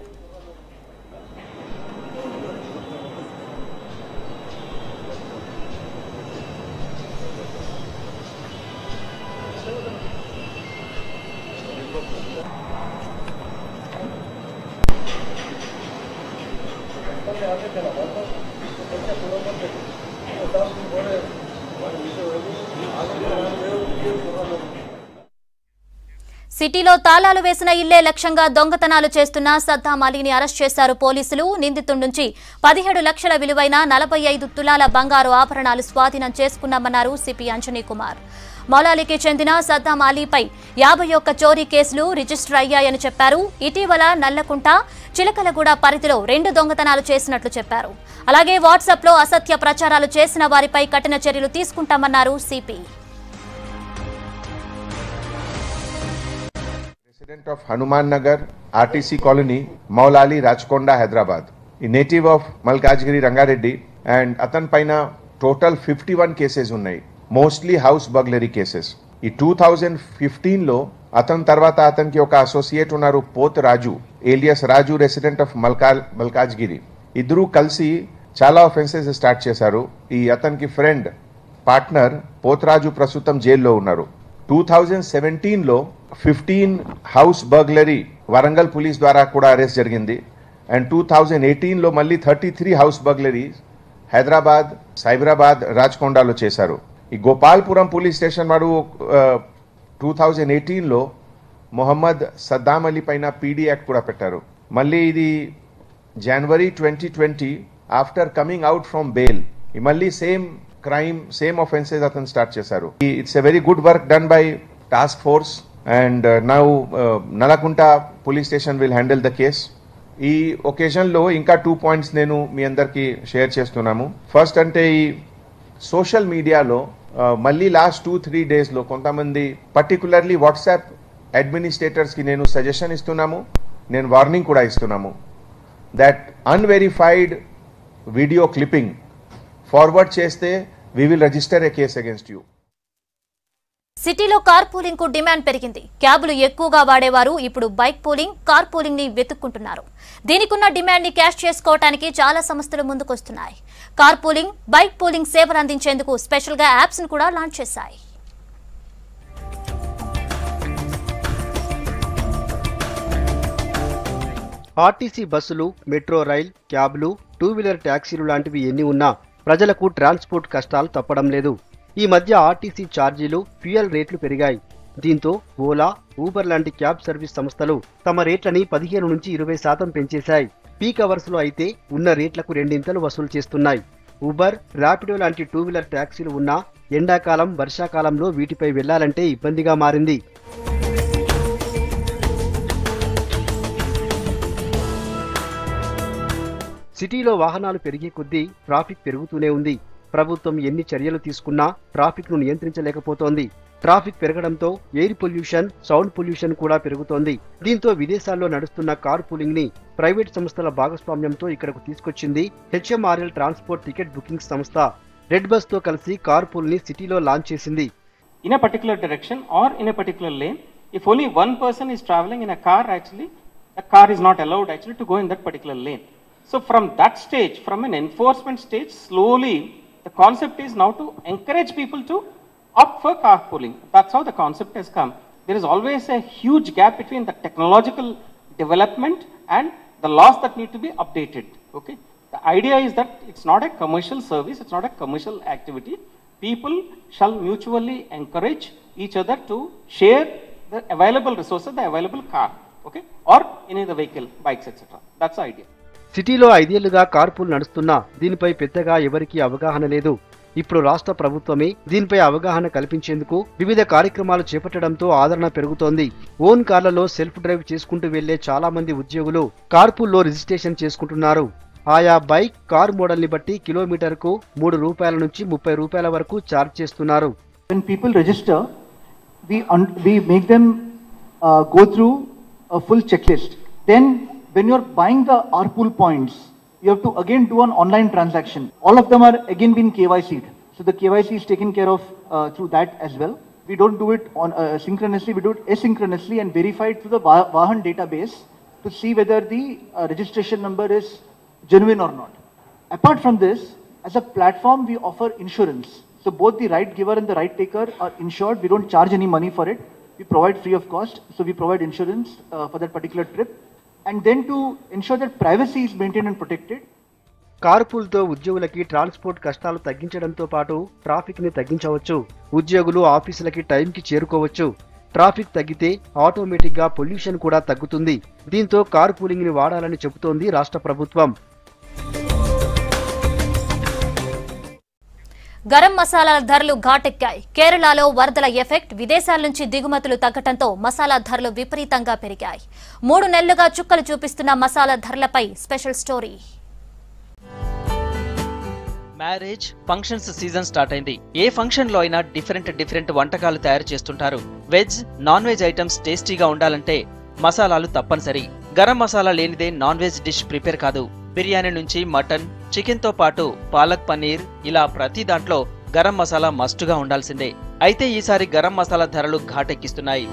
సిటీలో తాళాలు వేసిన ఇల్లే లక్ష్యంగా దొంగతనాలు చేస్తున్న సద్దాం అలీని అరెస్ట్ చేశారు పోలీసులు నిందితుడి నుంచి పదిహేడు లక్షల విలువైన నలభై ఐదు తులాల బంగారు ఆభరణాలు స్వాధీనం చేసుకున్నామన్నారు సిపి అంజనీ కుమార్ మౌలాలికి చెందిన సద్దాం అలీపై యాభై ఒక్క చోరీ కేసులు రిజిస్టర్ అయ్యాయని చెప్పారు ఇటీవల నల్లకుంట చిలకలగూడ పరిధిలో రెండు దొంగతనాలు చేసినట్లు చెప్పారు అలాగే వాట్సాప్లో అసత్య ప్రచారాలు చేసిన వారిపై కఠిన చర్యలు తీసుకుంటామన్నారు CP Resident of Hanuman Nagar, RTC Colony, Maulali, Rachkonda, Hyderabad. A native of Malkajgiri Rangareddy and అతని పైన టోటల్ ఫిఫ్టీ వన్ కేసెస్ ఉన్నాయి మోస్ట్లీ హౌస్ బగ్లరీ కేసెస్ ఈ టూ థౌజండ్ ఫిఫ్టీన్లో అతని తర్వాత అతనికి ఒక అసోసియేట్ ఉన్నారు Poth Raju alias Raju resident of Malka Malkajgiri ఇద్దరూ కలిసి చాలా ఒఫెన్సెస్ స్టార్ట్ చేశారు ఈ అతనికి ఫ్రెండ్ పార్ట్నర్ పోతరాజు ప్రస్తుతం జైల్లో ఉన్నారు టూ థౌజండ్ సెవెంటీన్లో fifteen house burglary Warangal police ద్వారా కూడా అరెస్ట్ జరిగింది అండ్ టూ థౌజండ్ ఎయిటీన్లో మళ్ళీ thirty three house burglary Hyderabad Cyberabad రాచకొండలో చేశారు ఈ గోపాల్పురం పోలీస్ స్టేషన్ వారు టూ థౌజండ్ ఎయిటీన్లో మొహమ్మద్ సద్దాం అలీ పైన పీడీ యాక్ట్ కూడా పెట్టారు మళ్ళీ ఇది January twenty twenty after coming out from bail మళ్ళీ సేమ్ క్రైమ్ సేమ్ ఒఫెన్సెస్ అతను స్టార్ట్ చేశారు it's a very good work done by task force and now Nalakunta police station will handle the case ఈ ఒకేజన్లో ఇంకా టూ పాయింట్స్ నేను మీ అందరికీ షేర్ చేస్తున్నాము ఫస్ట్ అంటే ఈ సోషల్ మీడియాలో ఆ, మళ్ళీ లాస్ట్ టూ త్రీ డేస్లో కొంతమంది పర్టికులర్లీ వాట్సాప్ అడ్మినిస్ట్రేటర్స్కి నేను సజెషన్ ఇస్తున్నాము నేను వార్నింగ్ కూడా ఇస్తున్నాము that unverified video clipping forward చేస్తే we will register a case against you సిటీలో కార్ పూలింగ్ కు డిమాండ్ పెరిగింది క్యాబులు ఎక్కువగా వాడేవారు ఇప్పుడు బైక్ పూలింగ్ కార్ పూలింగ్ ని వెతుక్కుంటున్నారు దీనికున్న డిమాండ్ ని క్యాష్ చేసుకోవడానికి చాలా సంస్థలు ముందుకొస్తున్నాయి కార్ పూలింగ్ బైక్ పూలింగ్ సేవలు అందించేందుకు స్పెషల్ గా యాప్స్ ను కూడా లాంచ్ చేశాయి ఆర్టీసీ బస్సులు మెట్రో రైల్ క్యాబ్లు టూ వీలర్ ట్యాక్సీలు లాంటివి ఎన్ని ఉన్నా ప్రజలకు ట్రాన్స్పోర్ట్ కష్టాలు తప్పడం లేదు ఈ మధ్య ఆర్టీసీ ఛార్జీలు ఫ్యూయల్ రేట్లు పెరిగాయి దీంతో ఓలా ఊబర్ లాంటి క్యాబ్ సర్వీస్ సంస్థలు తమ రేట్లని పదిహేను నుంచి ఇరవై శాతం పెంచేశాయి పీక్ అవర్స్ లో అయితే ఉన్న రేట్లకు రెండింతలు వసూలు చేస్తున్నాయి ఉబర్ ర్యాపిడో లాంటి టూ వీలర్ ట్యాక్సీలు ఉన్నా ఎండాకాలం వర్షాకాలంలో వీటిపై వెళ్లాలంటే ఇబ్బందిగా మారింది సిటీలో వాహనాలు పెరిగే కొద్దీ ట్రాఫిక్ పెరుగుతూనే ఉంది ప్రభుత్వం ఎన్ని చర్యలు తీసుకున్నా ట్రాఫిక్ ను నియంత్రించలేకపోతోంది ట్రాఫిక్ పెరగడంతో ఎయిర్ పొల్యూషన్ సౌండ్ పొల్యూషన్ కూడా పెరుగుతోంది దీంతో విదేశాల్లో నడుస్తున్న కార్ పూలింగ్ ని ప్రైవేట్ సంస్థల భాగస్వామ్యంతో ఇక్కడకు తీసుకొచ్చింది హెచ్ఎంఆర్ఎల్ ట్రాన్స్పోర్ట్ టికెట్ బుకింగ్ సంస్థ రెడ్ బస్ తో కలిసి కార్ పూల్ ని సిటీలో లాంచ్ చేసింది in a particular direction or in a particular lane, if only one person is traveling in a car, actually, the car is not allowed actually to go in that particular lane. So from that stage, from an enforcement stage, slowly the concept is now to encourage people to opt for carpooling. That's how the concept has come. There is always a huge gap between the technological development and the laws that need to be updated. Okay. The idea is that it's not a commercial service, it's not a commercial activity. People shall mutually encourage each other to share the available resources, the available car, okay, or any other vehicle, bikes, etc. That's the idea. సిటీలో ఐదేళ్లుగా కార్పూల్ నడుస్తున్నా దీనిపై పెద్దగా ఎవరికీ అవగాహన లేదు ఇప్పుడు రాష్ట్ర ప్రభుత్వమే దీనిపై అవగాహన కల్పించేందుకు వివిధ కార్యక్రమాలు చేపట్టడంతో ఆదరణ పెరుగుతోంది ఓన్ కార్లలో సెల్ఫ్ డ్రైవ్ చేసుకుంటూ వెళ్లే చాలా మంది ఉద్యోగులు కార్పూల్లో రిజిస్ట్రేషన్ చేసుకుంటున్నారు ఆయా బైక్ కార్ మోడల్ ని బట్టి కిలోమీటర్కు మూడు రూపాయల నుంచి ముప్పై రూపాయల వరకు ఛార్జ్ చేస్తున్నారు when people register, we, un- we make them uh, go through a full checklist. Then, when you're buying the RPool points, you have to again do an online transaction. All of them are again been KYC'd. So the KYC is taken care of uh, through that as well. We don't do it on uh, synchronously, we do it asynchronously and verify it through the Va- Vahan database to see whether the uh, registration number is genuine or not. Apart from this, as a platform, we offer insurance. So both the right giver and the right taker are insured. We don't charge any money for it. We provide free of cost. So we provide insurance uh, for that particular trip. And then to ensure that privacy is maintained and protected, కార్పూల్తో ఉద్యోగులకి ట్రాన్స్పోర్ట్ కష్టాలు తగ్గించడంతో పాటు ట్రాఫిక్ ని తగ్గించవచ్చు ఉద్యోగులు ఆఫీసులకి టైంకి చేరుకోవచ్చు ట్రాఫిక్ తగ్గితే ఆటోమేటిక్ గా పొల్యూషన్ కూడా తగ్గుతుంది దీంతో కార్ పూలింగ్ ని వాడాలని చెబుతోంది రాష్ట్ర ప్రభుత్వం గరం మసాలాల ధరలు ఘాటెక్కాయి కేరళలో వరదల ఎఫెక్ట్ విదేశాల నుంచి దిగుమతులు తగ్గటంతో మసాలా ధరలు విపరీతంగా పెరిగాయి మూడు నెలలుగా చుక్కలు చూపిస్తున్న మసాలా ధరలపై special story marriage functions season start అయింది ఏ ఫంక్షన్ లో అయినా డిఫరెంట్ డిఫరెంట్ వంటకాలు తయారు చేస్తుంటారు వెజ్ నాన్ వెజ్ ఐటమ్స్ టేస్టీగా ఉండాలంటే మసాలాలు తప్పనిసరి గరం మసాలా లేనిదే నాన్ వెజ్ డిష్ ప్రిపేర్ కాదు బిర్యానీ నుంచి మటన్ చికెన్ తో పాటు పాలక్ పన్నీర్ ఇలా ప్రతి దాంట్లో గరం మసాలా మస్టుగా ఉండాల్సిందే అయితే ఈసారి గరం మసాలా ధరలు ఘాటెక్కిస్తున్నాయి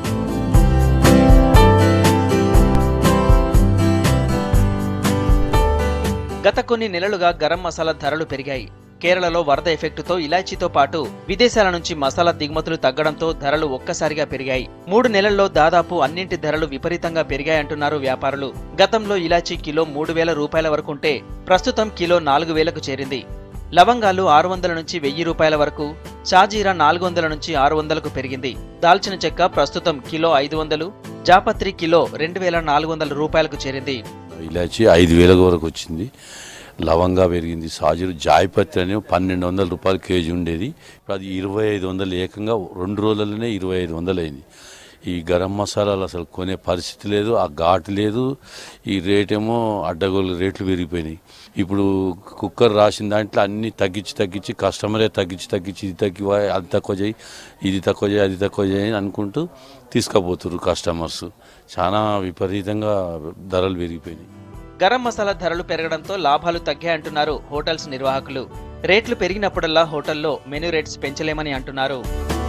గత కొన్ని నెలలుగా గరం మసాలా ధరలు పెరిగాయి కేరళలో వరద ఎఫెక్టుతో ఇలాచీతో పాటు విదేశాల నుంచి మసాలా దిగుమతులు తగ్గడంతో ధరలు ఒక్కసారిగా పెరిగాయి మూడు నెలల్లో దాదాపు అన్నింటి ధరలు విపరీతంగా పెరిగాయంటున్నారు వ్యాపారులు గతంలో ఇలాచీ కిలో మూడు వేల రూపాయల వరకు ఉంటే ప్రస్తుతం కిలో నాలుగు వేలకు చేరింది లవంగాలు ఆరు వందల నుంచి వెయ్యి రూపాయల వరకు షాజీరా నాలుగు వందల నుంచి ఆరు వందలకు పెరిగింది దాల్చిన చెక్క ప్రస్తుతం కిలో ఐదు వందలు జాపత్రి కిలో రెండు వేల నాలుగు వందల రూపాయలకు చేరింది ఇలాచి ఐదు వేల వరకు వచ్చింది లవంగా పెరిగింది సాజులు జాయిపత్రి అని పన్నెండు వందల రూపాయలు కేజీ ఉండేది ఇప్పుడు అది ఇరవై ఐదు వందలు ఏకంగా రెండు రోజులలోనే ఇరవై ఐదు వందలు అయింది ఈ గరం మసాలాలు అసలు కొనే పరిస్థితి లేదు ఆ ఘాటు లేదు ఈ రేటేమో అడ్డగోలు రేట్లు పెరిగిపోయినాయి ఇప్పుడు కుక్కర్ రాసిన దాంట్లో అన్ని తగ్గించి తగ్గించి కస్టమరే తగ్గించి తగ్గించి ఇది తగ్గి అది తక్కువ చేయి ఇది తక్కువ చేయి అది తక్కువ చేయి అని అనుకుంటూ తీసుకుపోతున్నారు కస్టమర్స్ చాలా విపరీతంగా ధరలు పెరిగిపోయినాయి గరం మసాలా ధరలు పెరగడంతో లాభాలు తగ్గాయంటున్నారు హోటల్స్ నిర్వాహకులు రేట్లు పెరిగినప్పుడల్లా హోటల్లో మెనూ రేట్స్ పెంచలేమని అంటున్నారు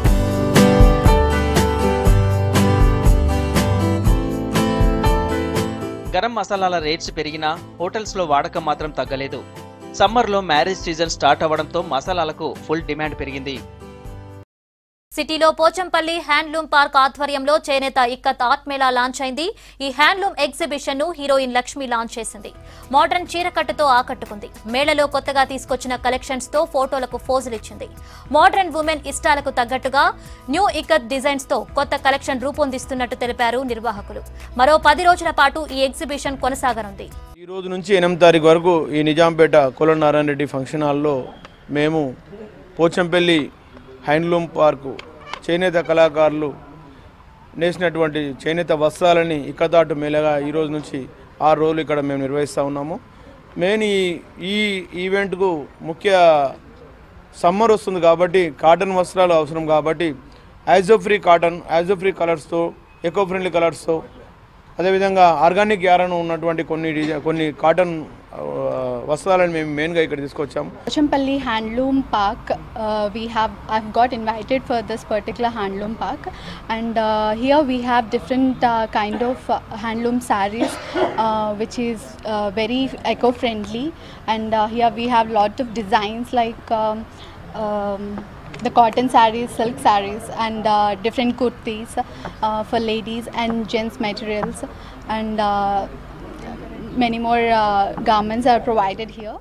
గరం మసాలాల రేట్స్ పెరిగినా హోటల్స్లో వాడకం మాత్రం తగ్గలేదు సమ్మర్లో మ్యారేజ్ సీజన్ స్టార్ట్ అవ్వడంతో మసాలాలకు ఫుల్ డిమాండ్ పెరిగింది సిటీలో పోచంపల్లి హ్యాండ్లూమ్ పార్క్ ఆధ్వర్యంలో చేనేత ఇక్కత్ ఆర్ట్ మేళా లాంచ్ అయింది ఈ హ్యాండ్లూమ్ ఎగ్జిబిషన్ ను హీరోయిన్ లక్ష్మి లాంచ్ చేసింది మోడర్న్ చీరకట్టుతో ఆకట్టుకుంది మేళలో కొత్తగా తీసుకొచ్చిన కలెక్షన్స్ తో ఫోటోలకు ఫోజులిచ్చింది మోడర్న్ ఉమెన్ ఇష్టాలకు తగ్గట్టుగా న్యూ ఇక్కత్ డిజైన్స్ తో కొత్త కలెక్షన్ రూపొందిస్తున్నట్టు తెలిపారు నిర్వాహకులు మరో పది రోజుల పాటు ఈ ఎగ్జిబిషన్ కొనసాగనుంది ఈ రోజు నుంచి ఎనిమిది తారీఖు వరకు ఈ నిజాంపేట కొల నారాయణ రెడ్డి ఫంక్షన్ హాల్లో మేము పోచంపల్లి హ్యాండ్లూమ్ పార్కు చేనేత కళాకారులు నేసినటువంటి చేనేత వస్త్రాలని ఇక్కతాటు మేళగా ఈ రోజు నుంచి ఆరు రోజులు ఇక్కడ మేము నిర్వహిస్తూ ఉన్నాము మెయిన్ ఈ ఈ ఈవెంట్కు ముఖ్య సమ్మర్ వస్తుంది కాబట్టి కాటన్ వస్త్రాలు అవసరం కాబట్టి azo free cotton azo free కలర్స్తో ఎకో ఫ్రెండ్లీ కలర్స్తో అదేవిధంగా ఆర్గానిక్ యారను ఉన్నటువంటి కొన్ని డిజై కొన్ని కాటన్ ఆ, వస్త్రాలను మేము మెయిన్గా ఇక్కడ తీసుకొచ్చాము Champalli Handloom Park, uh, we have I've got invited for this particular handloom park, and uh, here we have different uh, kind of uh, handloom sarees, uh, which is uh, very eco-friendly, and uh, here we have lot of designs like. Um, um, the cotton sarees, silk sarees, and uh, different kurtis uh, for ladies and gents materials, and uh, many more uh, garments are provided here.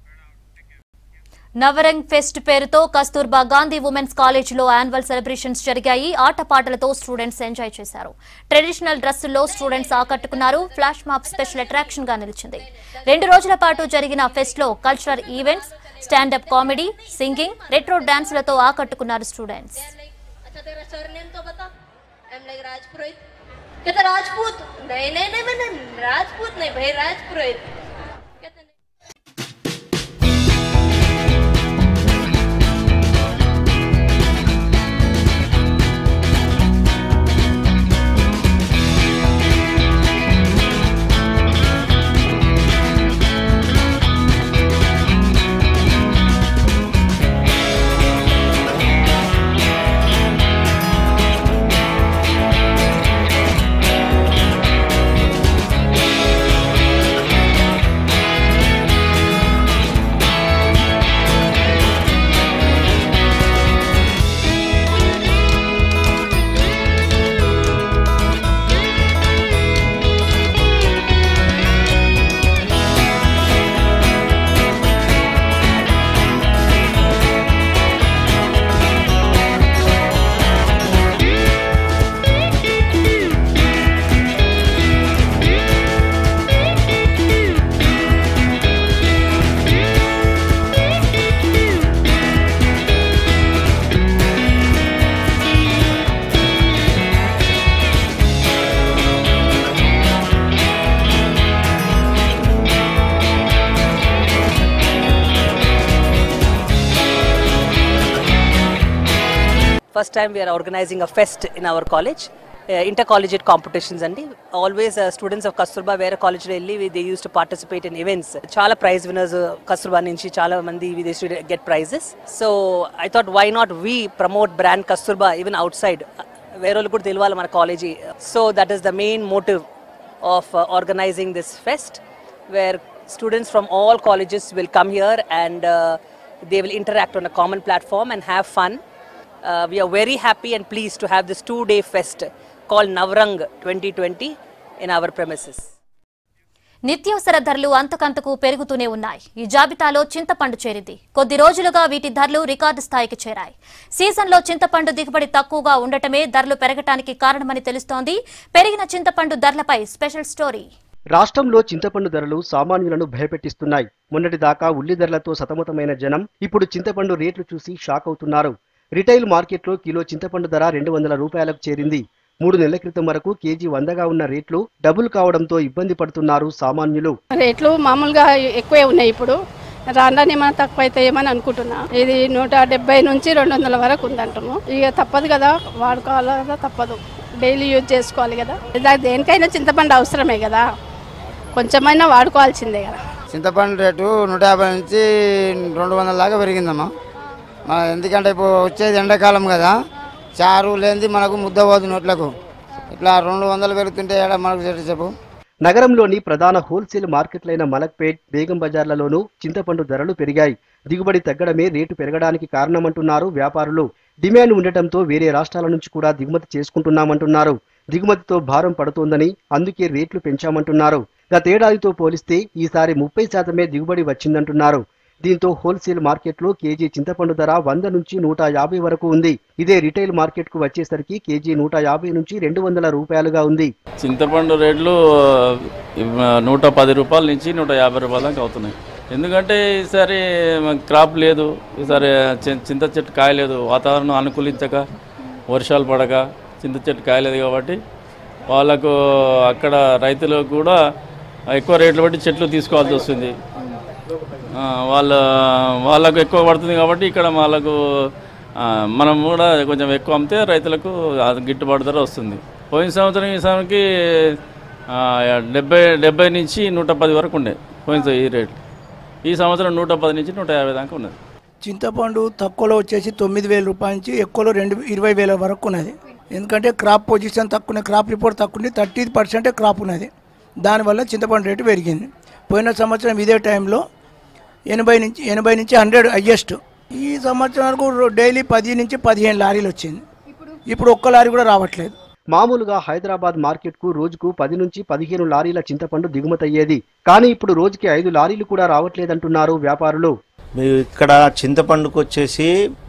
Navrang fest పేరుతో కస్తూర్బా గాంధీ ఉమెన్స్ కాలేజీలో యాన్యువల్ సెలబ్రేషన్స్ జరిగాయి ఆటపాటలతో స్టూడెంట్స్ ఎంజాయ్ చేశారు ట్రెడిషనల్ డ్రెస్సుల్లో స్టూడెంట్స్ ఆకట్టుకున్నారు ఫ్లాష్ మాప్ స్పెషల్ అట్రాక్షన్ గా నిలిచింది రెండు రోజుల పాటు జరిగిన ఫెస్ట్ లో cultural events standup comedy singing retro డాన్సులతో ఆకట్టుకున్నారు స్టూడెంట్స్ अच्छा तेरा सरनेम तो बता आई एम लाइक राजपुरोहित कहता राजपूत नहीं नहीं नहीं मैंने राजपूत नहीं भाई Rajpurohit first time we're organising a fest in our college inter collegiate competitions అండి ఆల్వేస్ స్టూడెంట్స్ ఆఫ్ కస్తూర్బా వేరే కాలేజ్లో వెళ్ళి they use to participate in events చాలా ప్రైజ్ వినర్స్ కస్తూర్బా నుంచి చాలా మంది they get prizes so I thought why not we promote brand Kasturba even outside వేరే వాళ్ళు కూడా తెలియాలి మన కాలేజీ so that is the main motive of organising this fest wear students from all colleges will come here and they will interact on a common platform and have fun. Uh, we are very happy and pleased to have this two day fest called Navrang 2020 in our premises. నిత్యావసర ధరలు అంతకంతకు పెరుగుతూనే ఉన్నాయి ఈ జాబితాలో చింతపండు చేరింది కొద్ది రోజులుగా వీటి ధరలు రికార్డు స్థాయికి చేరాయి సీజన్లో చింతపండు దిగుబడి తక్కువగా ఉండటమే ధరలు పెరగటానికి కారణమని తెలుస్తోంది పెరిగిన చింతపండు ధరలపై స్పెషల్ స్టోరీ రాష్ట్రంలో చింతపండు ధరలు సామాన్యులను భయపెట్టిస్తున్నాయి మొన్నటిదాకా ఉల్లి ధరలతో సతమతమైన జనం ఇప్పుడు చింతపండు రేట్లు చూసి షాక్ అవుతున్నారు రిటైల్ మార్కెట్లో కిలో చింతపండు ధర రెండు వందల రూపాయలకు చేరింది మూడు నెలల క్రితం వరకు కేజీ వందగా ఉన్న రేట్లు డబుల్ కావడంతో ఇబ్బంది పడుతున్నారు సామాన్యులు రేట్లు మామూలుగా ఎక్కువే ఉన్నాయి ఇప్పుడు రాను ఏమైనా తక్కువ అవుతాయేమని అనుకుంటున్నా ఇది నూట డెబ్బై నుంచి రెండు వందల వరకు ఉందంటాము ఇక తప్పదు కదా వాడుకోవాలి కదా తప్పదు డైలీ యూజ్ చేసుకోవాలి కదా దానికి దేనికైనా చింతపండు అవసరమే కదా కొంచెమైనా వాడుకోవాల్సిందే కదా చింతపండు రేటు నూట యాభై నుంచి రెండు వందల దాకా పెరిగిందమ్మా మన ఎందుకంటే ఇప్పుడు వచ్చేది ఎండాకాలం కదా చారు లేనిది మనకు ముద్ద పోదు నోట్లకు ఇట్లా రెండు వందలు పెరుగుతుంటే ఏడా మనకు చెట్టు చెప్పు నగరంలోని ప్రధాన హోల్సేల్ మార్కెట్లైన మలక్పేట్ బేగం బజార్లలోనూ చింతపండు ధరలు పెరిగాయి దిగుబడి తగ్గడమే రేటు పెరగడానికి కారణమంటున్నారు వ్యాపారులు డిమాండ్ ఉండటంతో వేరే రాష్ట్రాల నుంచి కూడా దిగుమతి చేసుకుంటున్నామంటున్నారు దిగుమతితో భారం పడుతోందని అందుకే రేట్లు పెంచామంటున్నారు గతేడాదితో పోలిస్తే ఈసారి ముప్పై శాతమే దిగుబడి వచ్చిందంటున్నారు దీంతో హోల్సేల్ మార్కెట్లో కేజీ చింతపండు ధర వంద నుంచి నూట యాభై వరకు ఉంది ఇదే రిటైల్ మార్కెట్కు వచ్చేసరికి కేజీ నూట యాభై నుంచి రెండు వందల రూపాయలుగా ఉంది చింతపండు రేట్లు ఆ, నూట పది రూపాయల నుంచి నూట యాభై రూపాయల దాకా అవుతున్నాయి ఎందుకంటే ఈసారి మాకు క్రాప్ లేదు ఈసారి చి- చింత చెట్టు కాయలేదు వాతావరణం అనుకూలించక వర్షాలు పడక చింత చెట్టు కాయలేదు కాబట్టి వాళ్ళకు అక్కడ రైతులకు కూడా ఎక్కువ రేట్లు బట్టి చెట్లు తీసుకోవాల్సి వస్తుంది ఆ, వాళ్ళ వాళ్ళకు ఎక్కువ పడుతుంది కాబట్టి ఇక్కడ వాళ్ళకు ఆ, మనం కూడా కొంచెం ఎక్కువ అమ్మితే రైతులకు అది గిట్టుబాటు ధర వస్తుంది పోయిన సంవత్సరం ఈ సంవత్సరానికి ఆ, డెబ్బై డెబ్బై నుంచి నూట పది వరకు ఉండే పోయిన సం- ఈ రేట్లు ఈ సంవత్సరం నూట పది నుంచి నూట యాభై దాకా ఉన్నది చింతపండు తక్కువలో వచ్చేసి తొమ్మిది వేల రూపాయల నుంచి ఎక్కువలో రెండు ఇరవై వేల వరకు ఉన్నది ఎందుకంటే క్రాప్ పొజిషన్ తక్కువ క్రాప్ రిపోర్ట్ తక్కువ ఉంది థర్టీ పర్సెంటే క్రాప్ ఉన్నది దానివల్ల చింతపండు రేటు పెరిగింది పోయిన సంవత్సరం ఇదే టైంలో ఎనభై నుంచి ఎనభై నుంచి హండ్రెడ్ హయ్యెస్ట్ ఈ సంవత్సరం వరకు రో- డైలీ పది నుంచి పదిహేను లారీలు వచ్చింది ఇప్పుడు ఒక్క లారీ కూడా రావట్లేదు మామూలుగా హైదరాబాద్ మార్కెట్కు రోజుకు పది నుంచి పదిహేను లారీల చింతపండు దిగుమతయ్యేది కానీ ఇప్పుడు రోజుకి ఐదు లారీలు కూడా రావట్లేదంటున్నారు వ్యాపారులు మీరు ఇక్కడ చింతపండుకు వచ్చేసి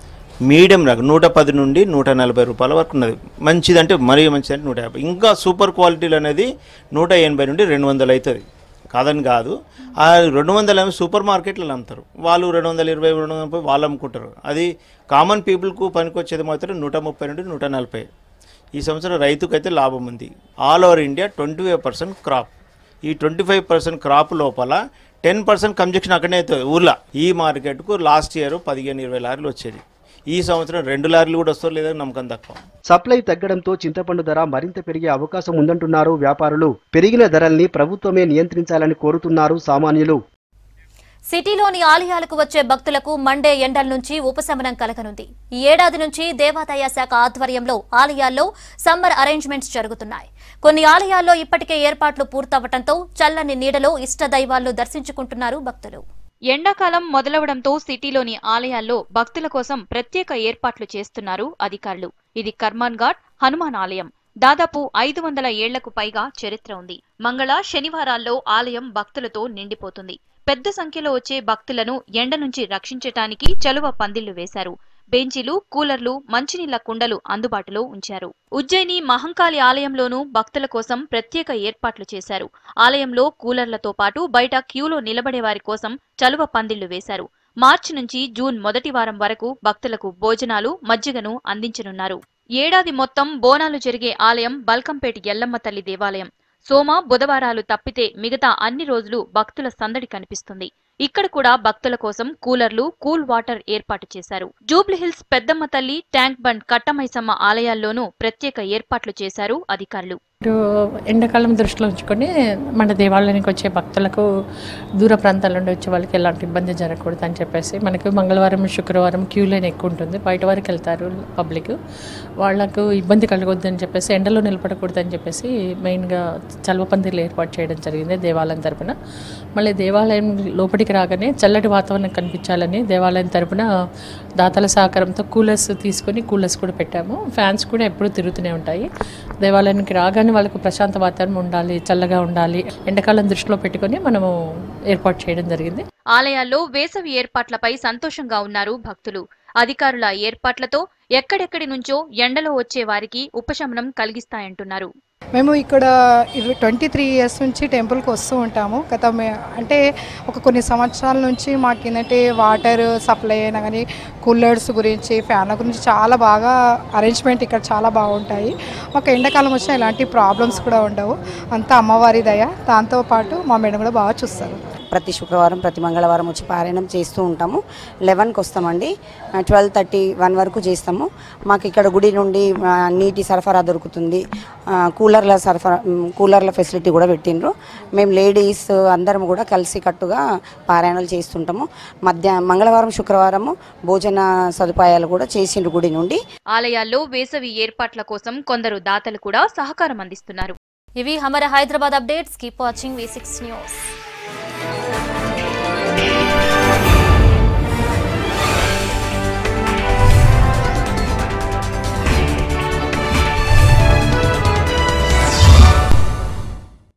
మీడియం రకం నూట పది నుండి నూట నలభై రూపాయల వరకు ఉన్నది మంచిదంటే మరీ మంచిదంటే నూట యాభై ఇంకా సూపర్ క్వాలిటీలు అనేది నూట ఎనభై నుండి రెండు వందలు అవుతుంది కాదని కాదు ఆ రెండు వందలు ఏమో సూపర్ మార్కెట్లో అమ్ముతారు వాళ్ళు రెండు వందల ఇరవై రెండు వందల ముప్పై వాళ్ళు అమ్ముకుంటారు అది కామన్ పీపుల్కు పనికొచ్చేది మాత్రం నూట ముప్పై నుండి నూట నలభై ఈ సంవత్సరం రైతుకైతే లాభం ఉంది all over India twenty five percent crop ఈ ట్వంటీ ఫైవ్ పర్సెంట్ క్రాప్ లోపల టెన్ పర్సెంట్ కన్జక్షన్ అక్కడనే అవుతుంది ఊర్లో ఈ మార్కెట్కు లాస్ట్ ఇయర్ పదిహేను ఇరవై లారీలు వచ్చేది ఈ సంవత్సరం రెండు లారీలు కూడా వస్తారు లేదా నమ్మకం తక్కువ సప్లై తగ్గడంతో చింతపండు ధర మరింత పెరిగే అవకాశం ఉందంటున్నారు వ్యాపారులు పెరిగిన ధరల్ని ప్రభుత్వమే నియంత్రించాలని కోరుతున్నారు సామాన్యులు సిటీలోని ఆలయాలకు వచ్చే భక్తులకు మండే ఎండల నుంచి ఉపశమనం కలగనుంది ఈ ఏడాది నుంచి దేవాదాయ శాఖ ఆధ్వర్యంలో ఆలయాల్లో సమ్మర్ అరేంజ్మెంట్స్ జరుగుతున్నాయి కొన్ని ఆలయాల్లో ఇప్పటికే ఏర్పాట్లు పూర్తవటంతో చల్లని నీడలో ఇష్ట దైవాలను దర్శించుకుంటున్నారు భక్తులు ఎండాకాలం మొదలవడంతో సిటీలోని ఆలయాల్లో భక్తుల కోసం ప్రత్యేక ఏర్పాట్లు చేస్తున్నారు అధికారులు ఇది కర్మాన్ ఘాట్ హనుమాన్ ఆలయం దాదాపు ఐదు వందల ఏళ్లకు పైగా చరిత్ర ఉంది మంగళ శనివారాల్లో ఆలయం భక్తులతో నిండిపోతుంది పెద్ద సంఖ్యలో వచ్చే భక్తులను ఎండ నుంచి రక్షించటానికి చలువ పందిళ్లు వేశారు బెంచీలు కూలర్లు మంచినీళ్ల కుండలు అందుబాటులో ఉంచారు ఉజ్జయిని మహంకాళి ఆలయంలోనూ భక్తుల కోసం ప్రత్యేక ఏర్పాట్లు చేశారు ఆలయంలో కూలర్లతో పాటు బయట క్యూలో నిలబడే వారి కోసం చలువ పందిళ్లు వేశారు మార్చి నుంచి జూన్ మొదటి వారం వరకు భక్తులకు భోజనాలు మజ్జిగను అందించనున్నారు ఏడాది మొత్తం బోనాలు జరిగే ఆలయం బల్కంపేట ఎల్లమ్మ తల్లి దేవాలయం సోమ బుధవారాలు తప్పితే మిగతా అన్ని రోజులు భక్తుల సందడి కనిపిస్తుంది ఇక్కడ కూడా భక్తుల కోసం కూలర్లు కూల్ వాటర్ ఏర్పాటు చేశారు జూబ్లీహిల్స్ పెద్దమ్మ తల్లి ట్యాంక్ బండ్ కట్టమైసమ్మ ఆలయాల్లోనూ ప్రత్యేక ఏర్పాట్లు చేశారు అధికారులు ఇప్పుడు ఎండాకాలం దృష్టిలో ఉంచుకొని మన దేవాలయానికి వచ్చే భక్తులకు దూర ప్రాంతాల నుండి వచ్చే వాళ్ళకి ఎలాంటి ఇబ్బంది జరగకూడదు అని చెప్పేసి మనకు మంగళవారం శుక్రవారం క్యూ లైన్ ఎక్కువ ఉంటుంది బయట వరకు వెళ్తారు పబ్లిక్ వాళ్ళకు ఇబ్బంది కలగొద్దు అని చెప్పేసి ఎండలో నిలబడకూడదు అని చెప్పేసి మెయిన్గా చల్వ పందిర్లు ఏర్పాటు చేయడం జరిగింది దేవాలయం తరపున మళ్ళీ దేవాలయం లోపలికి రాగానే చల్లటి వాతావరణం కనిపించాలని దేవాలయం తరపున దాతల సహకారంతో కూలర్స్ తీసుకొని కూలర్స్ కూడా పెట్టాము ఫ్యాన్స్ కూడా ఎప్పుడూ తిరుగుతూనే ఉంటాయి దేవాలయానికి రాగానే వాళ్ళకు ప్రశాంత వాతావరణం ఉండాలి చల్లగా ఉండాలి ఎండాకాలం దృష్టిలో పెట్టుకొని మనము ఏర్పాటు చేయడం జరిగింది ఆలయాల్లో వేసవి ఏర్పాట్లపై సంతోషంగా ఉన్నారు భక్తులు అధికారుల ఏర్పాట్లతో ఎక్కడెక్కడి నుంచో ఎండలో వచ్చే వారికి ఉపశమనం కలిగిస్తాయంటున్నారు మేము ఇక్కడ ఇరవై ట్వంటీ త్రీ ఇయర్స్ నుంచి టెంపుల్కి వస్తూ ఉంటాము గత మే- అంటే ఒక కొన్ని సంవత్సరాల నుంచి మాకు ఏంటంటే వాటర్ సప్లై అయినా కానీ కూలర్స్ గురించి ఫ్యాన్ల గురించి చాలా బాగా అరేంజ్మెంట్ ఇక్కడ చాలా బాగుంటాయి మాకు ఎండాకాలం వచ్చినా ఎలాంటి ప్రాబ్లమ్స్ కూడా ఉండవు అంతా అమ్మవారి దయ దాంతోపాటు మా మేడం కూడా బాగా చూస్తారు ప్రతి శుక్రవారం ప్రతి మంగళవారం వచ్చి పారాయణం చేస్తూ ఉంటాము లెవెన్కి వస్తామండి ట్వెల్వ్ థర్టీ వన్ వరకు చేస్తాము మాకు ఇక్కడ గుడి నుండి ఆ, నీటి సరఫరా దొరుకుతుంది ఆ, కూలర్ల సరఫరా మ్, కూలర్ల ఫెసిలిటీ కూడా పెట్టిండ్రు మేము లేడీస్ అందరం కూడా కలిసి కట్టుగా పారాయణాలు చేస్తుంటాము మధ్య మంగళవారం శుక్రవారము భోజన సదుపాయాలు కూడా చేసిండ్రు గుడి నుండి ఆలయాల్లో వేసవి ఏర్పాట్ల కోసం కొందరు దాతలు కూడా సహకారం అందిస్తున్నారు ఇవి హమర Hyderabad updates keep watching V six news